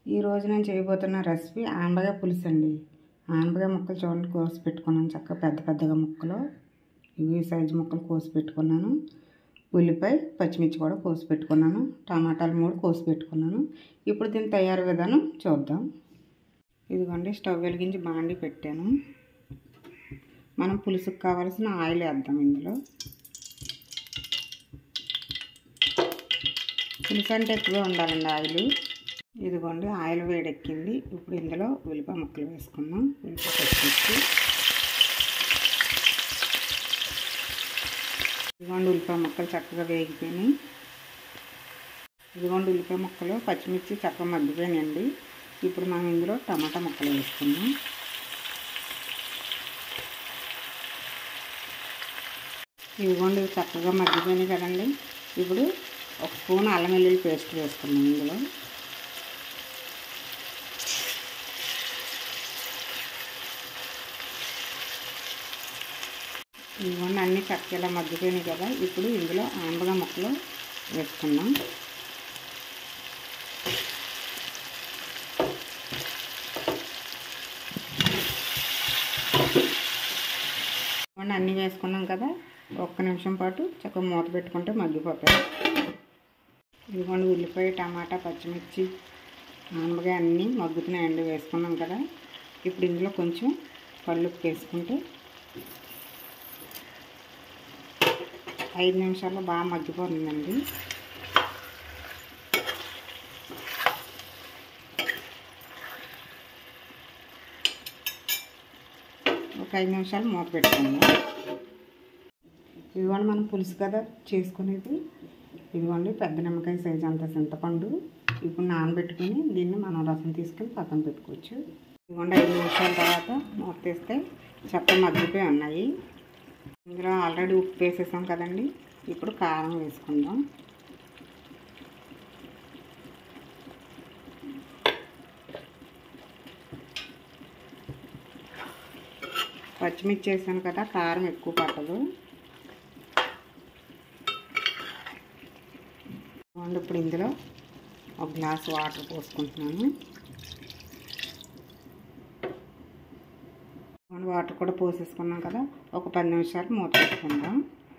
ఈరోజు నేను చేయబోతున్న రెసిపీ ఆనపకాయ పులుసు అండి ఆనపకాయ ముక్కలు చూడండి కోసి పెట్టుకున్నాను చక్కగా పెద్ద పెద్దగా ముక్కలు ఇవి సైజు ముక్కలు కోసి పెట్టుకున్నాను ఉల్లిపాయ పచ్చిమిర్చి కూడా కోసి పెట్టుకున్నాను టమాటాలు మూడు కోసి పెట్టుకున్నాను ఇప్పుడు దీని తయారు విధానం చూద్దాం ఇదిగోండి స్టవ్ వెలిగించి బాండి పెట్టాను మనం పులుసుకు కావాల్సిన ఆయిల్ వేద్దాం ఇందులో పులుసు అంటే ఎక్కువగా ఉండాలండి ఆయిల్ ఇదిగోండి ఆయిల్ వేడెక్కింది ఇప్పుడు ఇందులో ఉల్లిపాయ ముక్కలు వేసుకుందాం ఉల్లిపాయ పచ్చిమిర్చి ఇదిగోండి ఉల్లిపాయ ముక్కలు చక్కగా వేగిపోయినాయి ఇదిగోండి ఉల్లిపాయ ముక్కలు పచ్చిమిర్చి చక్కగా మగ్గిపోయినాయండి ఇప్పుడు మనం ఇందులో టమాటా ముక్కలు వేసుకుందాం ఇదిగోండి ఇవి చక్కగా మగ్గిపోయినాయి కదండి ఇప్పుడు ఒక స్పూన్ అల్లం వెల్లుల్లి పేస్ట్ వేసుకున్నాం ఇందులో ఇవన్నీ అన్నీ చక్కగా మగ్గిపోయినాయి కదా ఇప్పుడు ఇందులో ఆంబగా ముక్కలు వేసుకున్నాం ఇవన్నీ అన్నీ వేసుకున్నాం కదా ఒక్క నిమిషం పాటు చక్కగా మూత పెట్టుకుంటే మగ్గిపోతాయి ఇదిగోండి ఉల్లిపాయ టమాటా పచ్చిమిర్చి ఆనపకాయ అన్నీ మగ్గుతున్నాయండి వేసుకున్నాం కదా ఇప్పుడు ఇందులో కొంచెం కళ్ళుప్పు వేసుకుంటే ఐదు నిమిషాల్లో బాగా మగ్గిపోతుందండి ఒక ఐదు నిమిషాలు మూత పెట్టుకుందాం ఇదిగోండి మనం పులుసు కదా చేసుకునేది ఇదిగోండి పెద్ద నిమ్మకాయ సైజు అంత చింతపండు ఇప్పుడు నానబెట్టుకుని దీన్ని మనం రసం తీసుకొని పక్కన పెట్టుకోవచ్చు ఇదిగోండి ఐదు నిమిషాల తర్వాత మూత తీస్తే చక్క మగ్గిపోయి ఉన్నాయి ఇందులో ఆల్రెడీ ఉప్పు వేసేసాం కదండి ఇప్పుడు కారం వేసుకుందాం పచ్చిమిర్చి వేసాను కదా కారం ఎక్కువ పట్టదు ఇప్పుడు ఇందులో ఒక గ్లాస్ వాటర్ పోసుకుంటున్నాను వాటర్ కూడా పోసేసుకున్నాం కదా ఒక పది నిమిషాలు మూత పెట్టుకుందాం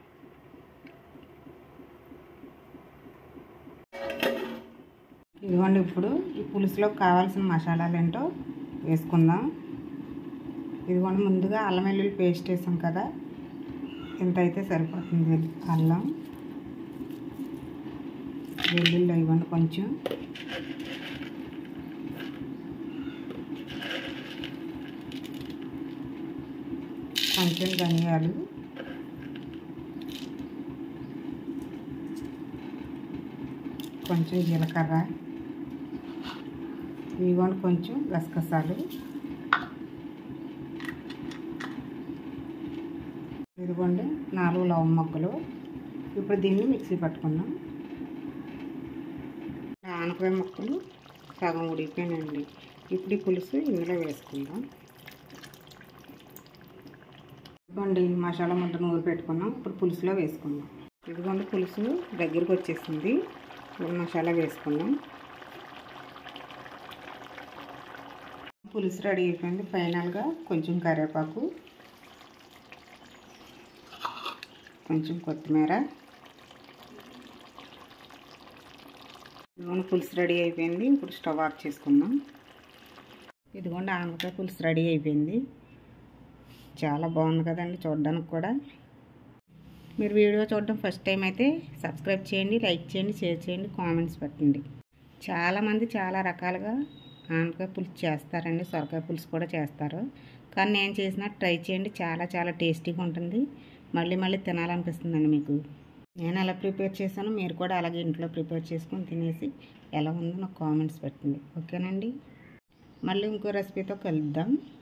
ఇదిగోండి ఇప్పుడు ఈ పులుసులో కావాల్సిన మసాలాలు ఏంటో వేసుకుందాం ఇదిగోండి ముందుగా అల్లం వెల్లుల్లి పేస్ట్ వేసాం కదా ఇంత అయితే సరిపోతుంది అల్లం వెల్లుల్లి ఇవ్వండి కొంచెం కొంచెం ధనియాలు కొంచెం జీలకర్ర ఇవ్వండి కొంచెం గసగసాలు ఇదిగోండి నాలుగు లవం మొగ్గలు ఇప్పుడు దీన్ని మిక్సీ పట్టుకుందాం ఆనపకాయ ముక్కలు సగం ఉడికిపోయినండి ఇప్పుడు ఈ పులుసు ఇందులో వేసుకుందాం ఇదిగోండి మసాలా ముద్ద నూరు పెట్టుకున్నాం ఇప్పుడు పులుసులో వేసుకుందాం ఇదిగోండి పులుసు దగ్గరికి వచ్చేసింది ఇప్పుడు మసాలా వేసుకుందాం పులుసు రెడీ అయిపోయింది ఫైనల్గా కొంచెం కరివేపాకు కొంచెం కొత్తిమీర ఇదిగోండి పులుసు రెడీ అయిపోయింది ఇప్పుడు స్టవ్ ఆఫ్ చేసుకుందాం ఇదిగోండి ఆనపకాయ పులుసు రెడీ అయిపోయింది చాలా బాగుంది కదండి చూడడానికి కూడా మీరు వీడియో చూడడం ఫస్ట్ టైం అయితే సబ్స్క్రైబ్ చేయండి లైక్ చేయండి షేర్ చేయండి కామెంట్స్ పెట్టండి చాలామంది చాలా రకాలుగా ఆనపకాయ పులుసు చేస్తారండి సొరకాయ పులుసు కూడా చేస్తారు కానీ నేను చేసినట్టు ట్రై చేయండి చాలా చాలా టేస్టీగా ఉంటుంది మళ్ళీ మళ్ళీ తినాలనిపిస్తుందండి మీకు నేను ఎలా ప్రిపేర్ చేశానో మీరు కూడా అలాగే ఇంట్లో ప్రిపేర్ చేసుకొని తినేసి ఎలా ఉందో నాకు కామెంట్స్ పెట్టండి ఓకేనండి మళ్ళీ ఇంకో రెసిపీతో కలుద్దాం